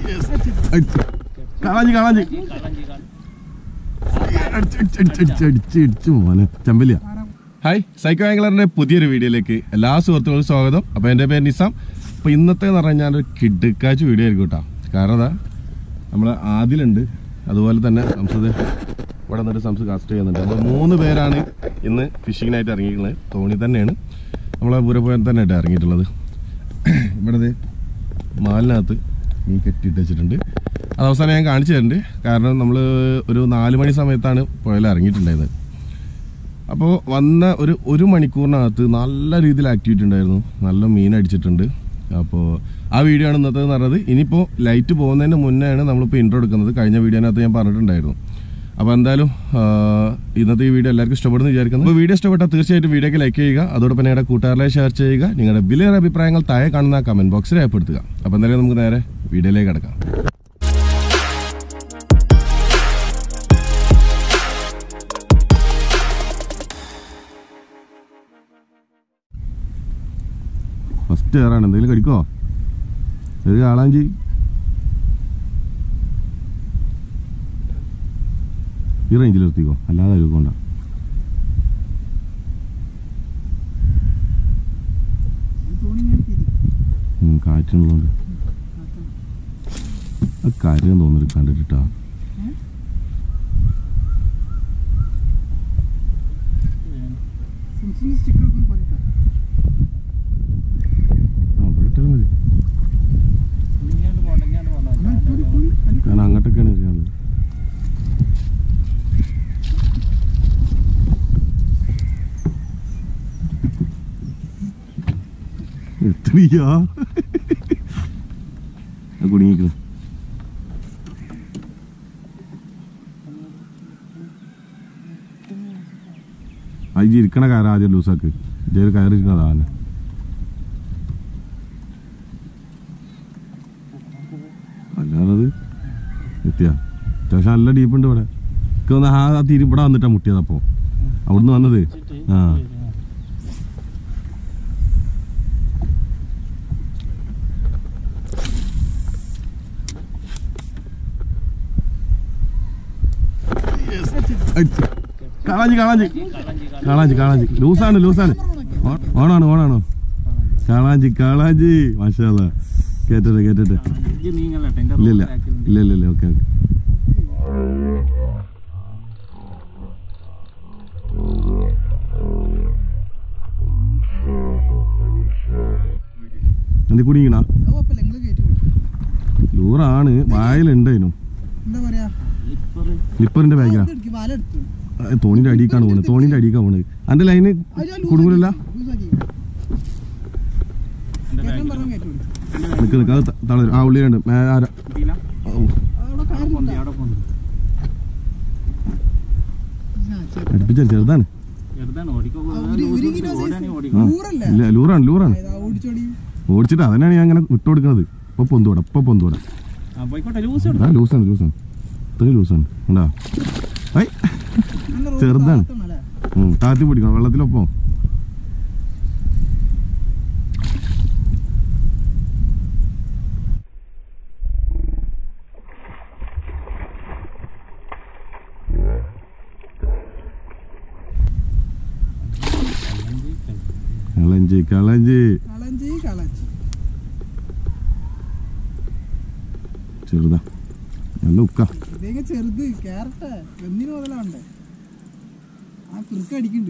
കളാഞ്ചി കളാഞ്ചി അടിച്ചു മോനെ ചെമ്പല്ലിയ hi psycho ആംഗ്ലറിന്റെ പുതിയൊരു വീഡിയോയിലേക്ക് എല്ലാ സുഹൃത്തുക്കൾക്കും സ്വാഗതം അപ്പോൾ എൻ്റെ പേര് നിസാം അപ്പോൾ ഇന്നത്തെ എന്ന് പറഞ്ഞാൽ ഒരു കിഡ്ക്കാച്ച് വീഡിയോ ആയിരിക്കും കേട്ടോ കാരണം അതാ നമ്മളെ ആദിലുണ്ട് അതുപോലെ തന്നെ സംസദ് ഇവിടെ നിന്നിട്ട് സംസ് കാസ്റ്റ് ചെയ്യുന്നുണ്ട് നമ്മൾ മൂന്ന് പേരാണ് ഇന്ന് ഫിഷിങ്ങിനായിട്ട് ഇറങ്ങിയിട്ടുള്ളത് തോണി തന്നെയാണ് നമ്മളെ പൂരപ്പുഴ തന്നെ ആയിട്ട് ഇറങ്ങിയിട്ടുള്ളത് ഇവിടെ ദേ മാലിനകത്ത് മീൻ കെട്ടിയിട്ട് വെച്ചിട്ടുണ്ട് അത് അവസാനം ഞാൻ കാണിച്ചു തരുന്നുണ്ട് കാരണം നമ്മൾ ഒരു നാല് മണി സമയത്താണ് പുഴയിൽ ഇറങ്ങിയിട്ടുണ്ടായിരുന്നത് അപ്പോൾ വന്ന ഒരു ഒരു മണിക്കൂറിനകത്ത് നല്ല രീതിയിൽ ആക്ടിവിറ്റി ഉണ്ടായിരുന്നു നല്ല മീൻ അടിച്ചിട്ടുണ്ട് അപ്പോൾ ആ വീഡിയോ ആണ് ഇന്നത്തെ പറഞ്ഞത് ഇനിയിപ്പോൾ ലൈറ്റ് പോകുന്നതിന് മുന്നെയാണ് നമ്മളിപ്പോൾ ഇൻട്രോ എടുക്കുന്നത് കഴിഞ്ഞ വീഡിയോനകത്ത് ഞാൻ പറഞ്ഞിട്ടുണ്ടായിരുന്നു അപ്പോൾ എന്തായാലും ആ, ഇന്നത്തെ ഈ വീഡിയോ എല്ലാവർക്കും ഇഷ്ടപ്പെടുന്നു വിചാരിക്കുന്നു അപ്പോൾ വീഡിയോ ഇഷ്ടപ്പെട്ടാൽ തീർച്ചയായിട്ടും വീഡിയോക്ക് ലൈക്ക് ചെയ്യുക അതോടൊപ്പം നിങ്ങളുടെ കൂട്ടുകാരിലെ ഷെയർ ചെയ്യുക നിങ്ങളുടെ വിലയേറെ അഭിപ്രായങ്ങൾ താഴെ കാണുന്ന കമന്റ് ബോക്സിൽ രേഖപ്പെടുത്തുക അപ്പോൾ എന്തായാലും നമുക്ക് നേരെ വീഡിയോയിലേക്ക് കിടക്കാം ഫസ്റ്റ് കയറാണ് എന്തെങ്കിലും കടിക്കോ ഒരു കാളാഞ്ചി ഈ റേഞ്ചിൽ നിർത്തിക്കോ അല്ലാതെ അരുക്കൊണ്ട കാറ്റുള്ളതുകൊണ്ട് അത് കാര്യം തോന്നുന്നു കണ്ടിട്ടാ ആ ഇവിടെ ഇട്ടാൽ മതി കാരണം അങ്ങോട്ടൊക്കെയാണ് എറിയാനുള്ളത് എത്രയാ കുടുങ്ങിക്കുന്നു അത് ഇരിക്കണ കയറ് ആദ്യം ലൂസാക്ക് ഇതൊരു കയറിയിരിക്കണതാ തന്നെ അല്ലാതെ എത്തിയ അത്യാവശ്യം നല്ല ഡീപ്പുണ്ട് ഇവിടെ എനിക്ക് തോന്നുന്നു ആ തിരി ഇവിടെ വന്നിട്ടാ മുട്ടിയത് അപ്പോ അവിടുന്ന് വന്നത് ആ കാളാഞ്ചി കാളാഞ്ചി കാളാഞ്ചി കാളാഞ്ചി ലൂസാണ് ലൂസാണ് ഓ- ഓണാണ് ഓണാണോ കാളാഞ്ചി കാളാഞ്ചി മാഷാല്ല കേറ്റട്ടെ കേറ്റട്ടെ ഇല്ല ഇല്ല ഇല്ല ഇല്ല ഇല്ല ഓക്കെ ഓക്കെ എന്തി കുടുങ്ങിണ ലൂറാണ് വായിലുണ്ട് അതിനും എന്താ പറയാ ലിപ്പറിന്റെ ബാഗിലാ ഇതെടുക്ക്, വല എടുത്തു. തോണിന്റെ അടിക്കാണ് പോണത് തോണിന്റെ അടിക്കാണ് പോണത് അന്റെ ലൈന് അത് ഞാൻ കുടുങ്ങൂലല്ല ലൂസാക്കി. കേറ്റാൻ പറഞ്ഞാ കേറ്റു കൊടുക്കും. നിക്ക് നിക്ക് അത് ത- തളരും ആ ഉള്ളിലുണ്ട് മേ ആര- ഓ, അവിടെ കയറുന്നില്ല. ആ, ശരി. അടുപ്പിച്ച ചെറുതാണ് ആ, ഒരു- ഒരു കിലോ size. ആ. നൂറല്ലേ? ഇല്ല ലൂറാണ് ലൂറാണ് ആ, ഇതാ ഓടിച്ചോടി. ഓടിച്ചിട്ട് അതന്നെയാണ് ഞാൻ അങ്ങനെ വിട്ടു കൊടുക്കുന്നത് ഇപ്പൊ പൊന്തോടെ ഇപ്പൊ പൊന്തോടെ ആ ലൂസാണ് ലൂസാണ് ഇത്രയും ലൂസാണ് ഉണ്ടാ ഐ നല്ല റോഡ് ചെറുതാണ്. താഴ്ത്തണല്ലേ? ഉം, താത്തി പിടിക്കണം വെള്ളത്തിലൊപ്പം കളഞ്ചി കളഞ്ചി കളഞ്ചി, കളഞ്ചി. ചെറുതാ നല്ല ഉക്ക ഇതിങ്ങ ചെറുത് കേറട്ടെ എന്തിനു മുതലാണ്ടേ ആ കുറുക്ക് അടിക്കുന്നുണ്ട്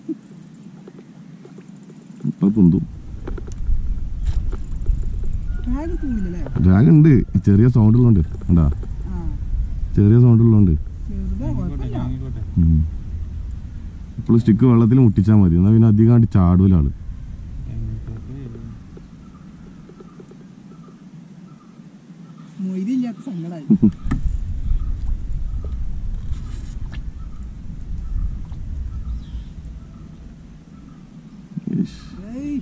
ഇപ്പൊ പൊന്തും ടാഗ് തൂണില്ലല്ലേ ഡ്രാഗൺ ഉണ്ട് ഈ ചെറിയ സൗണ്ട് ഉള്ളതുണ്ട് കണ്ടാ ആ ചെറിയ സൗണ്ട് ഉള്ളതുണ്ട് ചെറുതാ കുഴപ്പമില്ല ഇപ്പോൾ സ്റ്റിക്ക് വെള്ളത്തിൽ മുട്ടിച്ചാൽ മതി എന്നാൽ പിന്നെ അധികമായിട്ട് ചാടൂല ആള് മൊയ്തില്ലാത്ത സങ്കടായി ഇഷ്. ഏയ്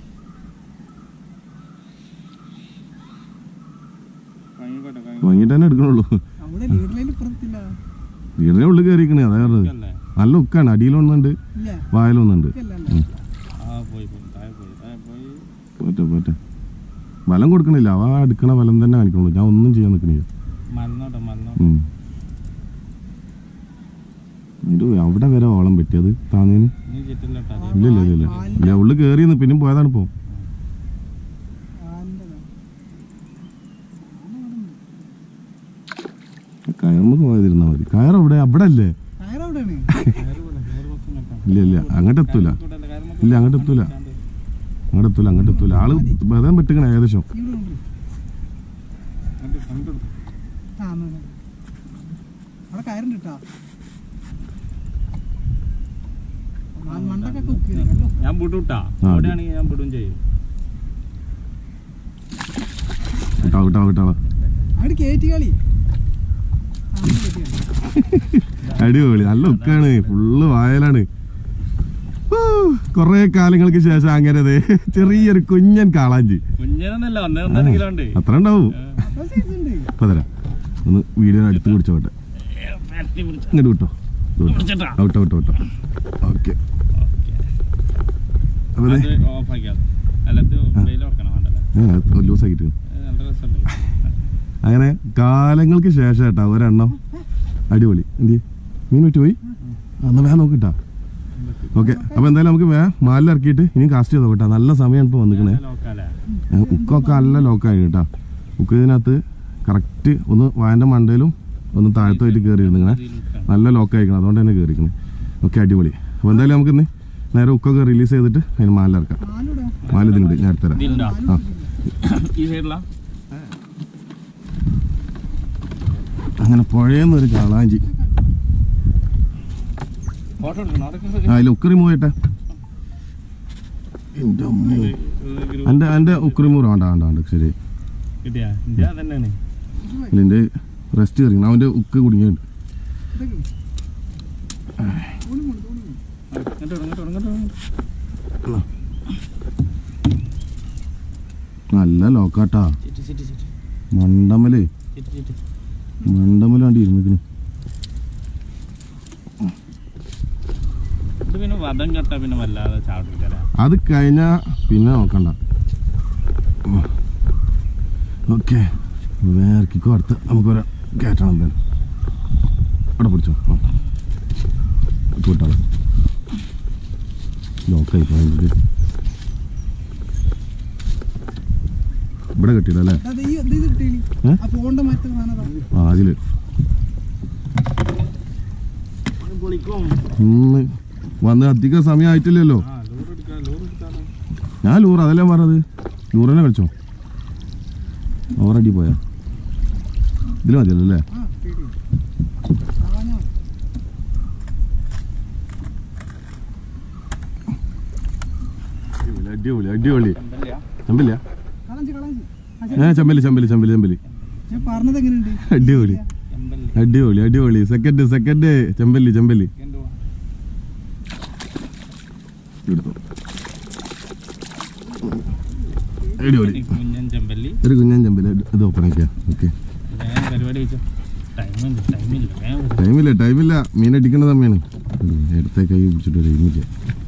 വാങ്ങിയിട്ട് തന്നെ എടുക്കണുള്ളൂ അവിടെ ലീഡർ ലൈൻ ഇപ്പുറത്തില്ല വീടിന്റെ ഉള്ളിൽ കയറിക്കണേ അതാ പറഞ്ഞത് നല്ല ഉക്കാണ് അടിയിലൊന്നുണ്ട് ഇല്ല വായിലൊന്നുണ്ട് ഇല്ല ഉം. ആ പോയി പോയി താഴെ പോയി താഴെ പോയി പോട്ടെ പോട്ടെ വലം കൊടുക്കണില്ല അവ എടുക്കണ വലം തന്നെ കാണിക്കണുള്ളൂ ഞാൻ ഒന്നും ചെയ്യാൻ നിൽക്കണില്ല മലന്നോട്ടെ മലന്നോട്ടെ ഉം. ഇത് അവിടെ വരെ ഓളം പറ്റിയത് താന്നേന് നീ ചുറ്റില്ലോട്ടാ ഇല്ല ഇല്ല ഇല്ല ഇല്ല ഇല്ല ഉള്ളു കയറിയെന്ന് പിന്നെയും പോയതാണ് ഇപ്പൊ ആലിൻ്റെതാ. കയറുമ്പോ പോയതിരുന്നാ മതി കയർ അവിടെ അവിടെ അല്ലേ കയറെവിടെയാണ് കയറ് പോലെ കയറ് ബസ് നിൽക്കാം ഇല്ല ഇല്ല അങ്ങോട്ട് എത്തൂല കൂട്ടല്ലേ കയറുമ്പോ ഇല്ല അങ്ങോട്ട് എത്തൂല അങ്ങോട്ട് എത്തൂല അങ്ങോട്ട് എത്തൂല ആള് ബദം പെട്ടിക്കണ ഏകദേശം ഇവിടെ ഉണ്ട് അങ്ങോട്ട് അങ്ങോട്ട് എടുക്ക്. ആ എന്നാ, എന്നാ. അവിടെ കയറുണ്ട് കേട്ടാ മണ്ടൊക്കെ കുക്ക് ചെയ്തല്ലോ ഞാൻ വിടൂട്ടാ ആ, അവിടെയാണെങ്കിൽ ഞാൻ വിടും ചെയ്യും വിട്ടാ വിട്ടാ വിട്ടാ അവിടെ കയറ്റി കളി ആ, അവിടെ കയറ്റി കളി. അടിപൊളി നല്ല ഉക്കാണ് ഫുള്ള് വായലാണ് കൊറേ കാലങ്ങൾക്ക് ശേഷം അങ്ങനെ ദേ ചെറിയൊരു കുഞ്ഞൻ കാളാഞ്ചി കുഞ്ഞനൊന്നല്ല ഒന്നേ ഒന്നര കിലോ ഉണ്ട് അത്ര ഉണ്ടാവും അപ്പൊ size ഉണ്ട് ഇപ്പൊ തരാം ഒന്ന് വീഡിയോ അടുത്ത് പിടിച്ചോട്ടെ പരത്തി പിടിച്ച. ഇങ്ങോട്ട് വിട്ടോ പിടിച്ചിട്ടാ? വിട്ടോ വിട്ടോ വിട്ടോ ഓക്കെ ഓക്കേ. അപ്പൊ ദേ, അത് ഓഫ് ആക്കിയാൽ അല്ലത് വെയിൽ ഓർക്കണം വേണ്ടല്ലേ ആ, ലൂസ് ആക്കിട്ട് അത് നല്ല രസമുണ്ട് അങ്ങനെ കാലങ്ങൾക്ക് ശേഷം കേട്ടാ ഒരെണ്ണം അടിപൊളി എന്ത് മീൻ വിറ്റ് പോയി അന്ന് വേഗം നോക്കിട്ടാ ഓക്കെ അപ്പൊ എന്തായാലും നമുക്ക് വേ മാലിൽ ഇറക്കിയിട്ട് ഇനി കാസ്റ്റ് ചെയ്ത് നോക്കട്ടാ നല്ല സമയമാണ് ഇപ്പൊ വന്നിക്കണേ ലോക്കാലേ ഏ, ഉക്കൊക്കെ നല്ല ലോക്കായി കേട്ടാ ഉക്ക് ഇതിനകത്ത് കറക്റ്റ് ഒന്ന് വായന്റെ മണ്ടയിലും ഒന്ന് താഴത്തുമായിട്ട് കയറി ഇരുന്നിങ്ങനെ നല്ല ലോക്കായിക്കണം അതുകൊണ്ട് തന്നെ കയറിക്കണം ഓക്കെ അടിപൊളി അപ്പോൾ എന്തായാലും നമുക്ക് ഇന്ന് നേരെ ഉക്കൊക്കെ റിലീസ് ചെയ്തിട്ട് അതിന് മാലിലിറക്കാം നാലിവിടെ മാല ഇതിലുണ്ട് ഞാൻ എടുത്തരാം ഇതിലുണ്ടോ ആ ഈ സൈഡിലാ അങ്ങനെ പുഴയെന്നൊരു കാളാഞ്ചി ഫോട്ടോ എടുക്കണം അതൊക്കെ ആ അതിൽ ഉക്ക് റിമൂവ് ചെയ്യട്ടെ എൻ്റെ അമ്മോ. എൻ്റെ എൻ്റെ ഉക്ക് റിമൂവ് വേണ്ട വേണ്ട വേണ്ട ശരി കിട്ടിയാ ഇന്ത്യ തന്നെയാണ് ഇതിൻ്റെ റെസ്റ്റ് കയറിക്കണം അവൻ്റെ ഉക്ക് കുടുങ്ങിയുണ്ട് ഇതൊക്കെ തോണി കൊണ്ട് തോണി കൊണ്ട് ഇങ്ങോട്ട് ഇങ്ങോട്ട് ഇങ്ങോട്ട് നല്ല ലോക്കാട്ടാ ചിറ്റി ചിറ്റി ചിറ്റി മണ്ടമല് ചിറ്റി ചിറ്റി മണ്ടമലാണ്ട് ഇരുന്നിക്കണ് ഇത് പിന്നെ വധം കെട്ട പിന്നെ വല്ലാതെ ചാടില്ല അത് കഴിഞ്ഞാ പിന്നെ നോക്കണ്ട ഓക്കെ വേർക്കിക്കോ അടുത്ത് നമുക്ക് ഒരാ കയറ്റണം എന്തായാലും അവിടെ പിടിച്ചോ ആ കൂട്ടാളെ ലോക്കായി പോയത് ഇവിടെ കെട്ടിയിടല്ലേ അതെ ഈ ഇത് ഇത് കിട്ടിയില്ലേ ഏ? ആ ഫോണിന്റെ മറ്റേ സാധനം ആ അതില് പൊളിക്കും ഇന്ന് വന്ന് അധികം സമയം ആയിട്ടില്ലല്ലോ ആ ലോർ എടുക്കാം ലോർ എടുക്കാലോ ഞാൻ ലൂറ് അതല്ലേ പറഞ്ഞത് ലൂറ് തന്നെ കളിച്ചോ ഓവറടി പോയാ ഇതിൽ മതിയല്ലോ അല്ലേ ആ കിട്ടി സാധാരണ മതി. അടിപൊളി അടിപൊളി എന്തല്ല ചെമ്പില്ല കളഞ്ചി കളഞ്ചി ആ, ഏ ചെമ്പലി ചെമ്പലി ചെമ്പലി ചെമ്പലി ഞാൻ പറഞ്ഞത് എങ്ങനെയുണ്ട് അടിപൊളി എമ്പല്ലേ അടിപൊളി അടിപൊളി സെക്കൻഡ് സെക്കൻഡ് ചെമ്പല്ലി ചെമ്പല്ലി എന്തുവാ എടുത്തോ അടിപൊളി കുഞ്ഞൻ ചെമ്പല്ലി ഒരു കുഞ്ഞൻ ചെമ്പലി ഇത് ഓപ്പൺ ആക്കിയാ ഓക്കെ വേഗം പരിപാടി വെച്ചോ ടൈമില്ല ടൈമില്ല വേഗം വരൂ. ടൈമില്ല ടൈമില്ല മീൻ അടിക്കണ സമയാണ് എടുത്ത കൈ പിടിച്ചിട്ട് ഒരു ഇമില്ല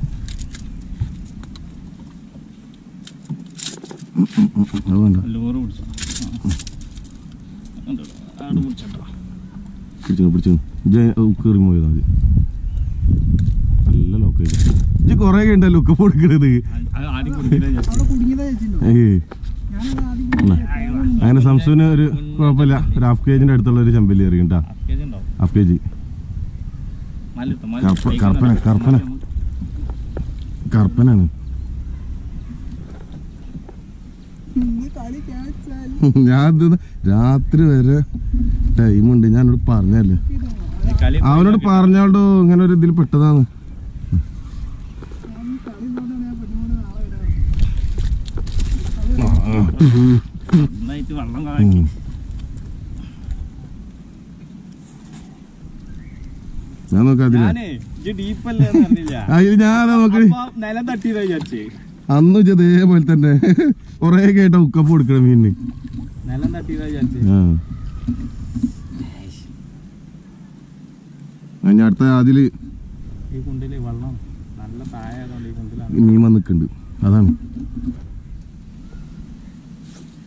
അത് വേണ്ട ലോറ് പിടിച്ചോ ആ. ഉണ്ട്. ആട് പിടിച്ചോട്ടോ പിടിച്ചു പിടിച്ചു ഇജ്ജ് ഉക്ക് റിമൂവ് ചെയ്താൽ മതി നല്ല ലോക്ക് ചെയ്തു ഇജ്ജ് കുറേ ഉണ്ടല്ലോ ഉക്ക് കൊടുക്കണത് അത് ആദ്യം കുടിക്കില്ല അവിടെ കുടുങ്ങിയതാ ചേച്ചിണ്ടോ ഏയ് ഞാനത് ആദ്യം കുടുങ്ങിയത് അങ്ങനെ സംസുവിന് ഒരു കുഴപ്പമില്ല ഒരു ഹാഫ് കേജിന്റെ അടുത്തുള്ള ഒരു ചെമ്പല്ലി എറിയും കേട്ടാ കേജ് ഉണ്ടാവും ഹാഫ് കെ ജി മല്ലിട്ടോ കറുപ്പ- കറുപ്പന, കറുപ്പന. കറുപ്പനാണ് ഈ കളി ക്യാച്ചാൽ ഞാൻ ഇത് രാത്രി വരെ ടൈമുണ്ട് ഞാനോട് പറഞ്ഞല്ലേ കളി അവനോട് പറഞ്ഞാടോ ഇങ്ങനെ ഒരു ഇതിൽ പെട്ടതാണ് ഞാൻ ഈ കളി ഉള്ളതുകൊണ്ടാണ് ഞാൻ പെണ്ണുകൊണ്ട് നാളെ വരാറ് നന്നായിട്ട് വെള്ളം കാക്കി ഉം. ഞാൻ നോക്കാം അതില് ഞാനേ ഇത് ഡീപ്പല്ലേ എന്ന് അറിഞ്ഞില്ല അതിൽ ഞാൻ നോക്കി അപ്പൊ നിലം തട്ടിയതാ വിചാരിച്ചേ അന്ന് ഇജ്ജ് ഇതേപോലെ തന്നെ കൊറേ കേട്ട ഉക്കപ്പ് കൊടുക്കണം മീനിന് നിലം തട്ടിയതാ വിചാരിച്ചേ ആ ആ, ഞാൻ അടുത്ത അതില് ഈ കുണ്ടില് വെള്ളം നല്ല താഴെ ആയതുകൊണ്ട് ഈ കുണ്ടിലാണ് മീൻ വന്ന് നിൽക്കുന്നുണ്ട് അതാണ്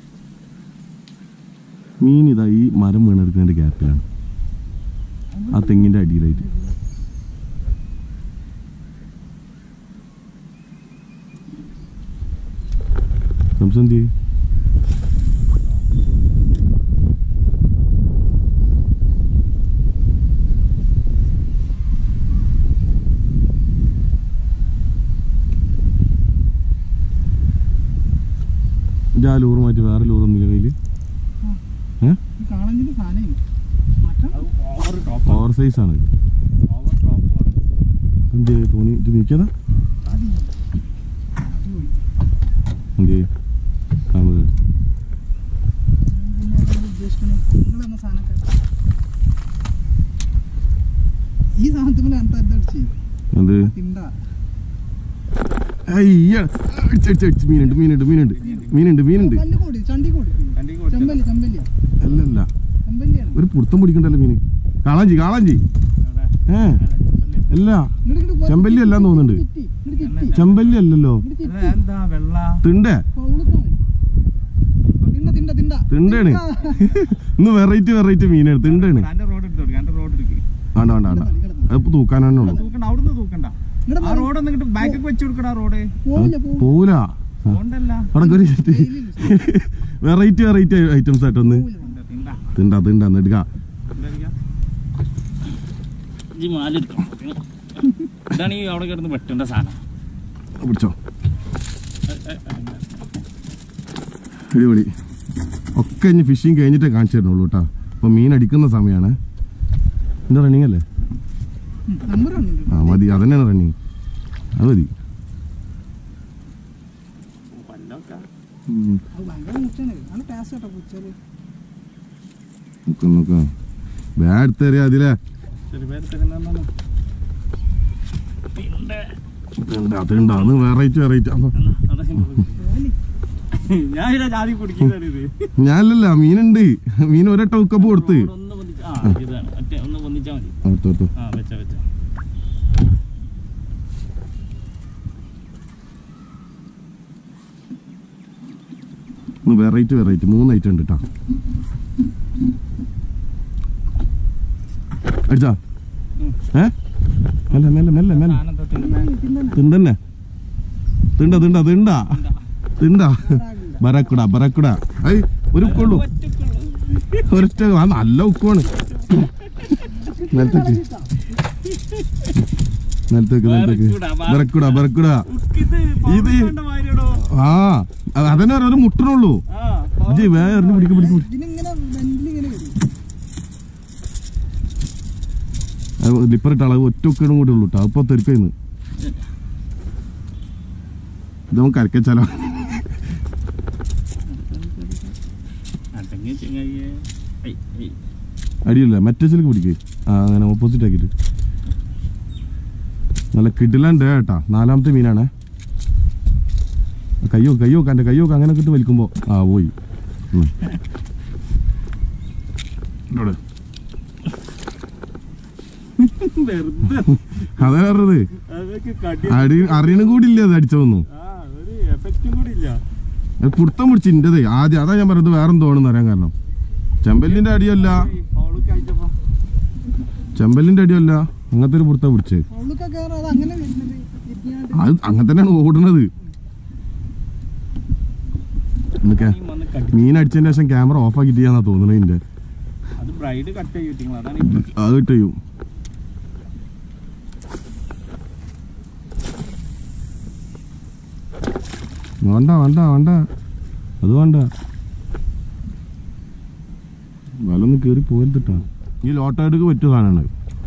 മീൻ ഇതാ ഈ മരം വീണെടുക്കുന്നതിന്റെ ഗ്യാപ്പിലാണ് ആ തെങ്ങിന്റെ അടിയിലായിട്ട് സംസന്തി ആ ലൂറ് മാറ്റി വേറെ ലൂറൊന്നുമില്ല കയ്യില് ഏഹ് ഈ കാണുന്നതിന്റെ സാധനം മറ്റേ അത് ഓവർ ടോപ്പ് ഓവർ സൈസ് ആണ് ഓവർ ടോപ്പ് എന്ത് തോന്നി ഇത് നീക്കിയതാ അടിപൊളി എന്ത് കാണുന്നത് പിന്നെ ഞാൻ ഉദ്ദേശിക്കണേ നിങ്ങൾ എന്ന സാധനമൊക്കെ ഈ സാധനത്തിന് എന്താ എന്താ അടിച്ച് എന്ത് തിണ്ട അയ്യ അടിച്ച് അടിച്ച് അടിച്ച് മീനുണ്ട് മീനുണ്ട് മീനുണ്ട് മീനുണ്ട് മീനുണ്ട് കല്ല് കൂടി ചണ്ടി കൂടി രണ്ടീ കൊടുത്തു ചെമ്പല്ലി ചെമ്പല്ലിയാ അല്ലല്ല ചെമ്പല്ലിയാണ് ഒരു പുറത്തും പിടിക്കണ്ടല്ലോ മീന് കാളാഞ്ചി കാളാഞ്ചി ഏ അല്ല ചെമ്പല്ലി അല്ലാന്ന് തോന്നുന്നുണ്ട്. ചെമ്പല്ലി അല്ലല്ലോ എന്താ വെള്ള തിണ്ടേ തിണ്ട തിണ്ട തിണ്ട തിണ്ടാണ് ഇന്ന് വെറൈറ്റി വെറൈറ്റി മീനാണ് തിണ്ടാണ് എന്റെ റോഡ് എടുത്തു കൊടുക്കാം എന്റെ റോഡ് എടുക്ക് വേണ്ട വേണ്ട വേണ്ട അതിപ്പോ തൂക്കാനാണ് ഉള്ളു തൂക്കണ്ട അവിടുന്ന് തൂക്കണ്ട ഇങ്ങട് ആ റോഡ് ഒന്നിട്ട് ബാക്കൊക്കെ വെച്ച് കൊടുക്കണ ആ റോഡ് പോവില്ല പോവില്ല പോവൂല പോണ്ടല്ല അവിടെ ഒരു വെറൈറ്റി വെറൈറ്റി ഐറ്റംസ് ആയിട്ടൊന്ന് തിണ്ട, തിണ്ട. തിണ്ട തിണ്ട ഒന്ന് എടുക്കാം എന്താ ഇതാണ് ഈ അവിടെ കിടന്ന് വെട്ടേണ്ട സാധനം പിടിച്ചോ അടിപൊളി ഒക്കെ ഇനി ഫിഷിങ് കഴിഞ്ഞിട്ടേ കാണിച്ചു തരണുള്ളൂ കേട്ടോ അപ്പൊ മീൻ അടിക്കുന്ന സമയമാണ് എന്താ റണ്ണിങ് അല്ലേ നമ്പർ ഉണ്ട് ആ മതി അതന്നെയാണ് റണ്ണിങ് അത് മതി ഉം. അത് ഭയങ്കര മുച്ചാണ് നല്ല ടേസ്റ്റ് കേട്ടോ പുച്ചാല് നോക്കാം നോക്കാം ബാഡ് തരിക അതിലേ തിണ്ട തിണ്ട അത് വെറൈറ്റി വെറൈറ്റി ഞാൻ ഇതിനെ ജാതി കുടിക്കുന്നത് ഇത് ഞാനല്ല മീനുണ്ട് മീൻ ഒരട്ട ഉക്കപ്പ് കൊടുത്ത് ഒന്ന് പൊന്തിച്ച ആ ഇതാണ് മറ്റേ ഒന്ന് പൊന്തിച്ചാ മതി ഓർത്തു ഓർത്തു ആ വെച്ച വെച്ച വെറൈറ്റി വെറൈറ്റി മൂന്ന് ഐറ്റം ഉണ്ട് കേട്ടോ അടിച്ചാ ഏ മെല്ലെ മെല്ലെ മെല്ലെ മെല്ലെ സാധനം തൊട്ട് തിണ്ടന്നെ തിണ്ട തിണ്ട തിണ്ട തിണ്ട ബരക്കുട ബരക്കുട ഐ ഒരു ഉക്കുള്ളൂ ഒരൊറ്റ ആ നല്ല ഉക്കുവാണ് നിലത്തേക്ക് നിലത്തേക്ക് നിലത്തേക്ക് ബരക്കുട ബരക്കുട ഇത് ആ അത് അതന്നെ ഒരു മുട്ടണുള്ളൂ ഇജ്ജ് വേറെ എറിഞ്ഞ് പിടിക്കും പിടിക്കും ഇതിനിങ്ങനെ വെന്റിലിങ്ങനെ വരും ലിപ്പറിട്ട അളവ് ഒറ്റ ഉക്കടും കൂടി ഉള്ളൂ കേട്ടോ അതിപ്പോ തെരുക്കയിന്ന് ഇത് നമുക്ക് അരക്കച്ചാലോ അടങ്ങി ചെങ്ങയ്യേ ഐ ഐ അടിയില്ല മറ്റേ ചിലക്ക് പിടിക്കേ ആ അങ്ങനെ ഓപ്പോസിറ്റ് ആക്കിയിട്ട് നല്ല കിടിലൻ ഡേ കേട്ടാ നാലാമത്തെ മീനാണേ കയ്യോ കയ്യോ എൻ്റെ കയ്യോ അങ്ങനെ കിട്ട് വലിക്കുമ്പോ ആ പോയി ഉം. ഇങ്ങോട്ട്. വെറുതെ അതാ പറഞ്ഞത് അതൊക്കെ കടി അടി അറിയണ കൂടി ഇല്ല അത് അടിച്ചതൊന്നും ആ ഒരു എഫക്റ്റും കൂടി ഇല്ല അത് പുടുത്തം പിടിച്ച് ഇന്റത് ആദ്യം അതാ ഞാൻ പറയുന്നത് വേറെ തോന്നുന്നു അറിയാൻ കാരണം ചെമ്പല്ലിന്റെ അടിയല്ല ഫൗളൊക്കെ അയച്ചപ്പോ ചെമ്പല്ലിന്റെ അടിയല്ല അങ്ങനത്തെ ഒരു പുടുത്തം പിടിച്ച് ഉള്ളിലൊക്കെ കയറാം അത് അങ്ങനെ വരുന്നത് ഇരിക്കാണ്ട് അത് അങ്ങനെ തന്നെയാണ് ഓടുന്നത് നിനക്ക് ഈ വന്ന് കടി മീൻ അടിച്ചതിന് ശേഷം ക്യാമറ ഓഫ് ആക്കിട്ട് ചെയ്യാന്നാ തോന്നുന്നത് ഇതിന്റെ അത് ബ്രൈഡ് കട്ട് ചെയ്തിട്ടില്ല അതാണ് ഈ അത് കിട്ടും വേണ്ട വേണ്ട വേണ്ട അത് വേണ്ട വലൊന്ന് കേറി പോരുത്തിട്ടാ ഈ ലോട്ടോയിലേക്ക് പറ്റിയ സാധനമാണ്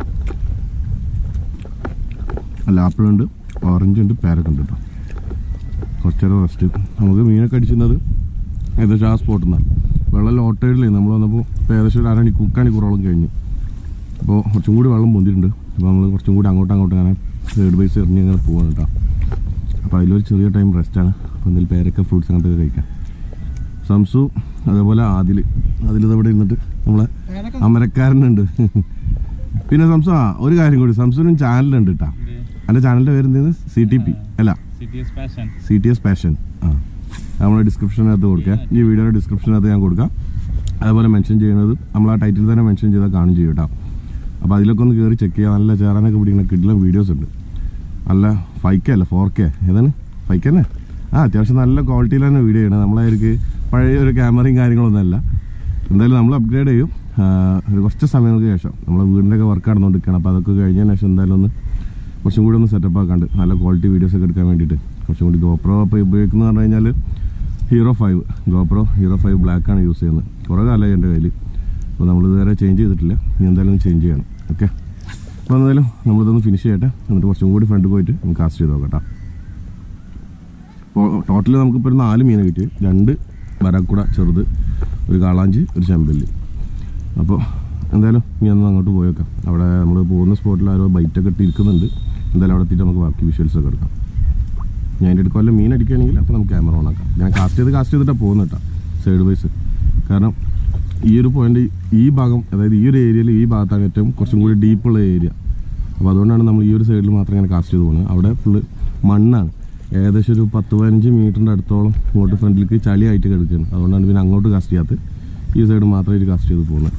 അല്ല ആപ്പിളുണ്ട് ഓറഞ്ച് ഉണ്ട് പേരൊക്കെ ഉണ്ട് കേട്ടോ കുറച്ചേരം റെസ്റ്റ് നമുക്ക് മീനൊക്കെ അടിച്ചിരുന്നത് ഏകദേശം ആ സ്പോട്ടിൽ നിന്നാണ് വെള്ളം ലോട്ടയിലേ നമ്മൾ വന്നപ്പോൾ ഇപ്പോൾ ഏകദേശം ഒരു അരണി കുക്കാണിക്കൂറോളം കഴിഞ്ഞു അപ്പോൾ കുറച്ചും കൂടി വെള്ളം പൊന്തിയിട്ടുണ്ട് അപ്പോൾ നമ്മൾ കുറച്ചും കൂടി അങ്ങോട്ടും അങ്ങോട്ടും അങ്ങനെ സൈഡ് ബൈസ് എറിഞ്ഞ് അങ്ങനെ പോവാണ് കേട്ടോ അപ്പോൾ അതിലൊരു ചെറിയ ടൈം റെസ്റ്റാണ് അപ്പോൾ എന്തെങ്കിലും പേരൊക്കെ ഫ്രൂട്ട്സ് അങ്ങനത്തെ കഴിക്കാം സംസു അതേപോലെ ആദിൽ ആദിൽ ഇവിടെ ഇരുന്നിട്ട് നമ്മളെ പേരൊക്കെ അമരക്കാരനുണ്ട് പിന്നെ സംസു ആ ഒരു കാര്യം കൂടി സംസുവിനും ചാനലുണ്ട് കേട്ടോ എൻ്റെ ചാനലിൻ്റെ പേര് എന്തെന്ന് സി ടി പി അല്ല സിറ്റിയസ് passion C T S passion ആ നമ്മുടെ ഡിസ്ക്രിപ്ഷനകത്ത് കൊടുക്കാം ഈ വീഡിയോയുടെ ഡിസ്ക്രിപ്ഷനകത്ത് ഞാൻ കൊടുക്കാം അതുപോലെ മെൻഷൻ ചെയ്യുന്നത് നമ്മൾ ആ ടൈറ്റിൽ തന്നെ മെൻഷൻ ചെയ്താൽ കാണും ചെയ്യും കേട്ടോ അപ്പോൾ അതിലൊക്കെ ഒന്ന് കയറി ചെക്ക് ചെയ്യുക നല്ല ചേരാനൊക്കെ പിടിക്കുന്ന കിഡിലും വീഡിയോസ് ഉണ്ട് നല്ല ഫൈവ് കെ അല്ല ഫോർ കെ ഏതാണ് ഫൈവ് കെ തന്നെ ആ അത്യാവശ്യം നല്ല ക്വാളിറ്റിയിൽ തന്നെ വീഡിയോ ചെയ്യണം നമ്മളായിരിക്കും പഴയ ഒരു ക്യാമറയും കാര്യങ്ങളൊന്നും അല്ല എന്തായാലും നമ്മൾ അപ്ഗ്രേഡ് ചെയ്യും ആ, ഒരു കുറച്ച് സമയങ്ങൾക്ക് ശേഷം നമ്മളെ വീടിൻ്റെയൊക്കെ വർക്ക് നടന്നുകൊണ്ടിരിക്കുകയാണ് അപ്പോൾ അതൊക്കെ കഴിഞ്ഞതിന് ശേഷം എന്തായാലും ഒന്ന് കുറച്ചും കൂടി ഒന്ന് സെറ്റപ്പ് ആക്കാണ്ട് നല്ല ക്വാളിറ്റി വീഡിയോസ് ഒക്കെ എടുക്കാൻ വേണ്ടിയിട്ട് കുറച്ചും കൂടി ഗോപ്രോ ഇപ്പോൾ ഉപയോഗിക്കുന്നത് പറഞ്ഞു കഴിഞ്ഞാൽ hero five GoPro hero five black ആണ് യൂസ് ചെയ്യുന്നത് കുറേ കാലമായി എൻ്റെ കയ്യിൽ അപ്പോൾ നമ്മൾ ഇതുവരെ ചേഞ്ച് ചെയ്തിട്ടില്ല ഇനി എന്തായാലും ചേഞ്ച് ചെയ്യണം ഓക്കെ അപ്പോൾ എന്തായാലും നമ്മളിതൊന്ന് ഫിനിഷ് ചെയ്യട്ടെ എന്നിട്ട് കുറച്ചും കൂടി ഫ്രണ്ട് പോയിട്ട് നമുക്ക് കാസ്റ്റ് ചെയ്ത് നോക്കട്ടെ അപ്പോൾ ടോട്ടൽ നമുക്കിപ്പോൾ ഒരു നാല് മീനെ കിട്ടി രണ്ട് വരാക്കുട ചെറുത് ഒരു കാളാഞ്ചി ഒരു ചെമ്പല്ലി അപ്പോൾ എന്തായാലും ഇനി ഒന്ന് അങ്ങോട്ട് പോയേക്കാം അവിടെ നമ്മൾ പോകുന്ന സ്പോട്ടിൽ ആരോ ബൈറ്റൊക്കെ ഇട്ട് ഇരിക്കുന്നുണ്ട് എന്തായാലും അവിടെ എത്തിയിട്ട് നമുക്ക് ബാക്കി വിഷ്വൽസ് ഒക്കെ എടുക്കാം ഞാൻ അതിൻ്റെ അടുത്ത് വല്ല മീൻ അടിക്കുകയാണെങ്കിൽ അപ്പോൾ നമുക്ക് ക്യാമറ ഓൺ ആക്കാം ഞാൻ കാസ്റ്റ് ചെയ്ത് കാസ്റ്റ് ചെയ്തിട്ടാണ് പോകുന്നത് കേട്ടോ സൈഡ് വൈസ് കാരണം ഈ ഒരു പോയിന്റ് ഈ ഭാഗം അതായത് ഈ ഒരു ഏരിയയിൽ ഈ ഭാഗത്താണ് ഏറ്റവും കുറച്ചും കൂടി ഡീപ്പുള്ള ഏരിയ അപ്പോൾ അതുകൊണ്ടാണ് നമ്മൾ ഈ ഒരു സൈഡിൽ മാത്രം ഇങ്ങനെ കാസ്റ്റ് ചെയ്ത് പോകുന്നത് അവിടെ ഫുള്ള് മണ്ണാണ് ഏകദേശം ഒരു പത്ത് പതിനഞ്ച് മീറ്ററിൻ്റെ അടുത്തോളം ഇങ്ങോട്ട് ഫ്രണ്ടിലേക്ക് ചളിയായിട്ട് കിടക്കുകയാണ് അതുകൊണ്ടാണ് പിന്നെ അങ്ങോട്ട് കാസ്റ്റ് ചെയ്യാത്തത് ഈ സൈഡ് മാത്രമായിട്ട് കാസ്റ്റ് ചെയ്ത് പോകുന്നത്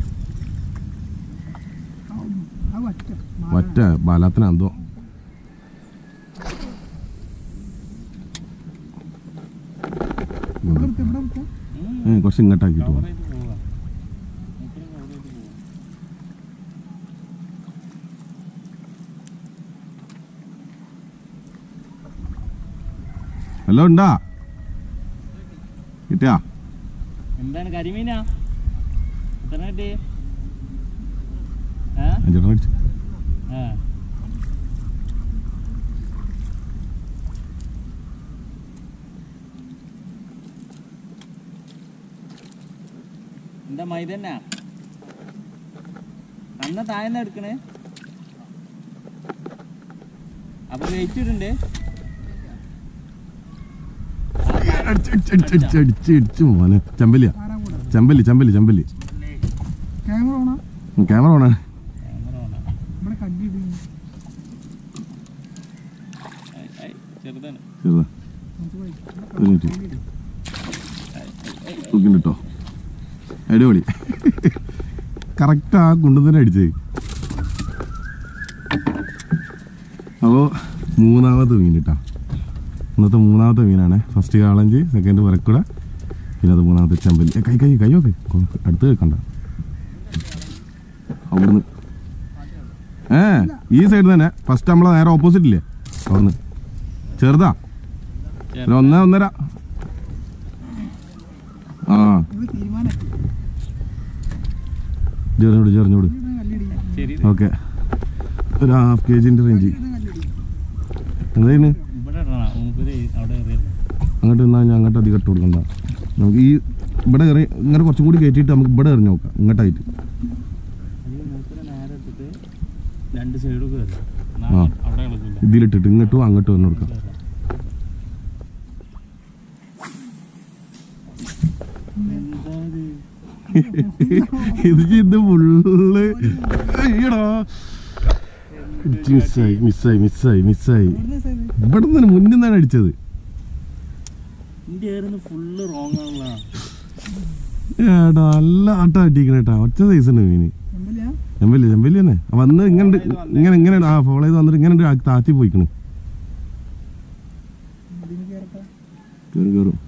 ആ വറ്റ ഒറ്റ ബാലാത്തിനെന്തോ ഇവിടെ എടുത്ത് ഇവിടെ എടുത്ത് ഏ, കുറച്ച് ഇങ്ങോട്ടാക്കിയിട്ട് പോകും cover ചെയ്ത് പോവാ. മൂപ്പര് cover ചെയ്ത് പോവാ. ഹലോ ഉണ്ടാ കിട്ടിയാ എന്താണ് കരിമീനാ എത്ര കിട്ടി ആ അഞ്ചെണ്ണം അടിച്ച് ആ എന്താ മൈതന്നാ അന്ന താഴ്ന്ന എടുക്കണേ അപ്പൊ വെയിറ്റ് ഇടണ്ടേ അടിച്ച് അടിച്ച് അടിച്ച് അടിച്ച് അടിച്ച് അടിച്ച് മോനെ ചെമ്പല്ലിയാ ആരാ കൂടെ ചെമ്പല്ലി ചെമ്പല്ലി ചെമ്പല്ലി ക്യാമറ ഓണാ ക്യാമറ ഓണാ ക്യാമറ ഓണാ ഇവിടെ കണ്ടിട്ട് ഐ, ഐ, ചെറുതാണ് ചെറുതാ നമുക്ക് പോയി ഒരു മിനിറ്റ് തൂക്കിണ്ട് കേട്ടോ അടിപൊളി കറക്റ്റ് ആ കുണ്ടം തന്നെ അടിച്ചത് അപ്പോൾ മൂന്നാമത്തെ മീൻ കേട്ടോ ഇന്നത്തെ മൂന്നാമത്തെ മീനാണ് ഫസ്റ്റ് കാളഞ്ച് സെക്കൻഡ് വരക്കുട പിന്നെ അത് മൂന്നാമത്തെ ചെമ്പല്ലി ഏ, കൈ കൈ കൈയൊക്കെ അടുത്ത് കേൾക്കണ്ട അവിടുന്ന് ഏ ഈ സൈഡ് തന്നെ ഫസ്റ്റ് നമ്മളെ നേരെ ഓപ്പോസിറ്റ് ഇല്ലേ അവിടുന്ന് ചെറുതാ ഒരു ഒന്നര ഒന്നര ആ ഇവിടെ തീരുമാനമാക്കി ചെറിഞ്ഞോട് ചെറിഞ്ഞോട് ഇവിടെ കല്ലടി ശരി ഓക്കെ ഒരു ഹാഫ് കെ ജിൻ്റെ റേഞ്ച് ഇവിടെ കല്ലടി എന്തായിരുന്നു ഇവിടെ ഇടണം മൂപ്പര് അവിടെ എറിയല്ലേ അങ്ങോട്ട് നിന്നാൽ ഞാൻ അങ്ങോട്ട് അധികം ഇട്ട് കൊടുക്കണ്ട നമുക്ക് ഈ ഇവിടെ എറി ഇങ്ങനെ കുറച്ചും കൂടി കയറ്റിയിട്ട് നമുക്ക് ഇവിടെ എറിഞ്ഞ് നോക്കാം ഇങ്ങോട്ടായിട്ട് ഈ മൂപ്പര് നേരെ ഇട്ടിട്ട് രണ്ട് സൈഡൊക്കെ വരും ആ. അവിടെ ഇളകില്ല ഇതിലിട്ടിട്ട് ഇങ്ങോട്ടും അങ്ങോട്ടും എറിഞ്ഞ് കൊടുക്കാം എന്താ ഇത് ഇത് ഇത് ഫുള്ള് അയ്യടാ മിസ്സായി മിസ്സായി മിസ്സായി മിസ്സായി ഇവിടുന്ന് സൈഡ് ഇവിടെ നിന്ന് മുന്നിൽ നിന്നാണ് അടിച്ചത് ഇന്ത്യ ആയിരുന്നു ഫുള്ള് റോങ് ആണല്ലോ ഏടാ നല്ല ആട്ടം അടിക്കണേട്ടാ ഒറ്റ സൈസ് ഉണ്ട് മീന് ചെമ്പലിയാ ചെമ്പല്ലി ചെമ്പല്ലി തന്നെ വന്ന് ഇങ്ങനെ ഇങ്ങനെ ഇങ്ങനെ ആ ഫോളോ ചെയ്ത് വന്നിട്ട് ഇങ്ങനെ ആ- താത്തി പോയിക്കണ് ഇതിന് കയറട്ടെ കേറും കേറും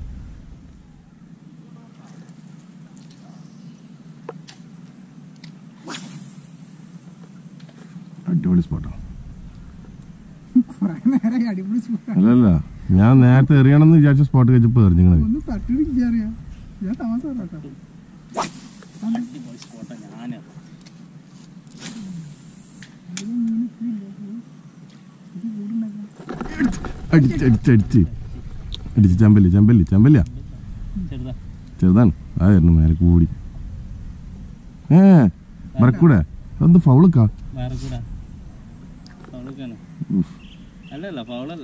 അടിപൊളി സ്പോട്ടാ കുറെ നേരം അടിപൊളി സ്പോട്ടാ അല്ലല്ല ഞാൻ നേരത്തെ എറിയണമെന്ന് വിചാരിച്ച സ്പോട്ട് കഴിച്ചപ്പോ എറിഞ്ഞിങ്ങനെ ഒന്ന് തട്ടിടിക്കാ അറിയാം ഞാൻ താമസം കേട്ടോ അടിപൊളി സ്പോട്ടാ ഞാൻ ഇത് കൂടുണ്ടാക്കാം അടിച്ച് അടിച്ച് അടിച്ച് അടിച്ച് ചെമ്പല്ലി ചെമ്പല്ലി ചെമ്പല്ലിയാ ചെറുതാ ചെറുതാണ് അതായിരുന്നു മേലെ കൂടി ഏ മറക്കൂടെ അതൊന്ന് ഫൗളക്കാ വേറെ കൂടെ ഫൗളൊക്കെയാണ് അല്ലല്ല ഫൗളല്ല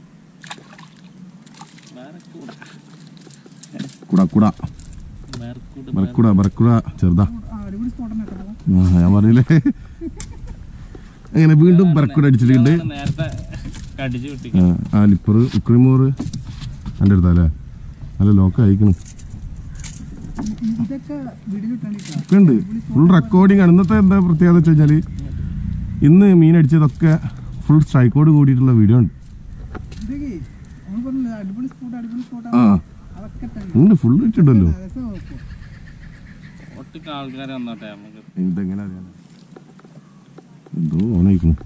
വേറെ കൂടെ കുട കുട വേറെ കൂടെ ബറക്കുട ബറക്കുട ചെറുതാ ആ, അടിപൊളി സ്പോട്ടാണ് കേട്ടോ ആ, ഞാൻ പറഞ്ഞില്ലേ അങ്ങനെ വീണ്ടും ബറക്കുട അടിച്ചിട്ടുണ്ട് വേറെ നേരത്തെ കടിച്ചു കിട്ടി ആ, ആ ലിപ്പർ ഉക്രിമൂറ് എൻ്റെ അടുത്താ അല്ലേ നല്ല ലോക്ക് അയക്കണ് ഇതൊക്കെ വീടിലിട്ടാണ് ഒക്കെ ഉണ്ട് ഫുൾ റെക്കോർഡിംഗ് ആണ് ഇന്നത്തെ എന്താ പ്രത്യേകത വെച്ച് കഴിഞ്ഞാൽ ഇന്ന് മീൻ അടിച്ചതൊക്കെ ഫുൾ സ്ട്രൈക്കോട് കൂടിയിട്ടുള്ള വീഡിയോ ഉണ്ട് ഇതൊക്കെ നമ്മൾ പറഞ്ഞില്ല അടിപൊളി സ്പോട്ട് അടിപൊളി ആ സ്പോട്ടാണ് അതൊക്കെ തന്നെ ഉണ്ട് ഫുൾ ഇട്ടുണ്ടല്ലോ അതൊക്കെ ഓക്കെ ഒട്ടുക്ക് ആൾക്കാരെ വന്നോട്ടെ നമുക്ക് ഇതെങ്ങനെ അറിയാൻ എന്തോ ഓണായിക്കുന്നു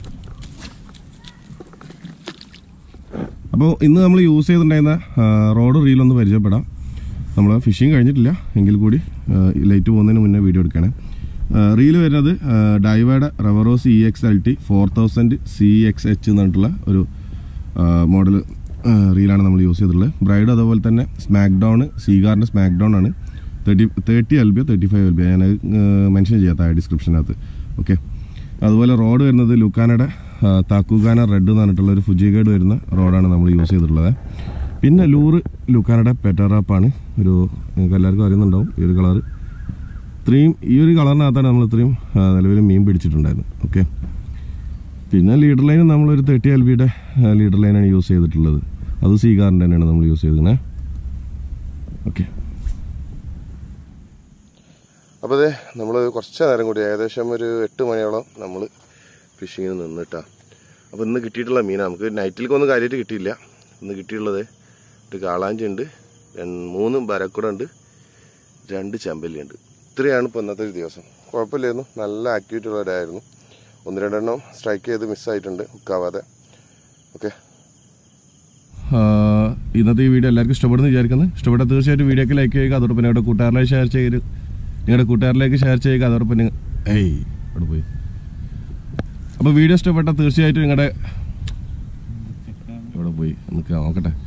അപ്പോൾ ഇന്ന് നമ്മൾ യൂസ് ചെയ്തിട്ടുണ്ടായിരുന്ന റോഡ് റീലൊന്ന് പരിചയപ്പെടാം നമ്മൾ ഫിഷിങ് കഴിഞ്ഞിട്ടില്ല എങ്കിൽ കൂടി ലൈറ്റ് പോകുന്നതിന് മുന്നേ വീഡിയോ എടുക്കണേ റീല് വരുന്നത് ഡൈവയുടെ Revros E X L T four thousand C X H എന്ന് പറഞ്ഞിട്ടുള്ള ഒരു മോഡൽ റീലാണ് നമ്മൾ യൂസ് ചെയ്തിട്ടുള്ളത് ബ്രൈഡ് അതുപോലെ തന്നെ സ്മാക്ക് ഡൗൺ സീഗാറിൻ്റെ സ്മാക്ക് ഡൗൺ ആണ് thirty thirty L B thirty five L B ഞാൻ മെൻഷൻ ചെയ്യാത്ത ഡിസ്ക്രിപ്ഷനകത്ത് ഓക്കെ അതുപോലെ റോഡ് വരുന്നത് ലുക്കാനയുടെ താക്കുഗാന റെഡ് എന്ന് പറഞ്ഞിട്ടുള്ള ഒരു ഫുജി ഗൈഡ് വരുന്ന റോഡാണ് നമ്മൾ യൂസ് ചെയ്തിട്ടുള്ളത് പിന്നെ ലൂറ് ലുക്കാനയുടെ പെറ്ററാപ്പാണ് ഒരു നിങ്ങൾക്ക് എല്ലാവർക്കും അറിയുന്നുണ്ടാവും ഈ ഒരു കളർ ഇത്രയും ഈ ഒരു കളറിനകത്താണ് നമ്മൾ ഇത്രയും നിലവിൽ മീൻ പിടിച്ചിട്ടുണ്ടായിരുന്നത് ഓക്കെ പിന്നെ ലീഡർ ലൈൻ നമ്മളൊരു തേർട്ടി എൽ ബിയുടെ ലീഡർ ലൈനാണ് യൂസ് ചെയ്തിട്ടുള്ളത് അത് സീഗാറിൻ്റെ തന്നെയാണ് നമ്മൾ യൂസ് ചെയ്തിരിക്കുന്നത് ഓക്കെ അപ്പോൾ അതെ നമ്മൾ കുറച്ച് നേരം കൂടി ഏകദേശം ഒരു എട്ട് മണിയോളം നമ്മൾ ഫിഷിങ്ങിന് നിന്നിട്ടാ അപ്പോൾ ഇന്ന് കിട്ടിയിട്ടുള്ള മീനാ നമുക്ക് നൈറ്റിലേക്കൊന്നും കാര്യമായിട്ട് കിട്ടിയില്ല ഇന്ന് കിട്ടിയിട്ടുള്ളത് ഒരു കാളാഞ്ചി ഉണ്ട് മൂന്ന് ബരക്കുട ഉണ്ട് രണ്ട് ചെമ്പല്ലി ഉണ്ട് ഇത്രയാണ് ഇപ്പോൾ ഇന്നത്തെ ഒരു ദിവസം കുഴപ്പമില്ലായിരുന്നു നല്ല ആക്ടിവിറ്റി ഉള്ള ആയിരുന്നു ഒന്ന് രണ്ടെണ്ണം സ്ട്രൈക്ക് ചെയ്ത് മിസ്സായിട്ടുണ്ട് ഹുക്കാവാതെ ഓക്കെ ഇന്നത്തെ ഈ വീഡിയോ എല്ലാവർക്കും ഇഷ്ടപ്പെടുന്നു വിചാരിക്കുന്നത് ഇഷ്ടപ്പെട്ട തീർച്ചയായിട്ടും വീഡിയോക്ക് ലൈക്ക് ചെയ്യുക അതോടൊപ്പം നിങ്ങളുടെ കൂട്ടുകാരിലേക്ക് ഷെയർ ചെയ്ത് നിങ്ങളുടെ കൂട്ടുകാരിലേക്ക് ഷെയർ ചെയ്യുക അതോടൊപ്പം നിങ്ങൾ ഏയ് അവിടെ പോയി അപ്പോൾ വീഡിയോ ഇഷ്ടപ്പെട്ട തീർച്ചയായിട്ടും നിങ്ങളുടെ ഇവിടെ പോയി നമുക്ക് നോക്കട്ടെ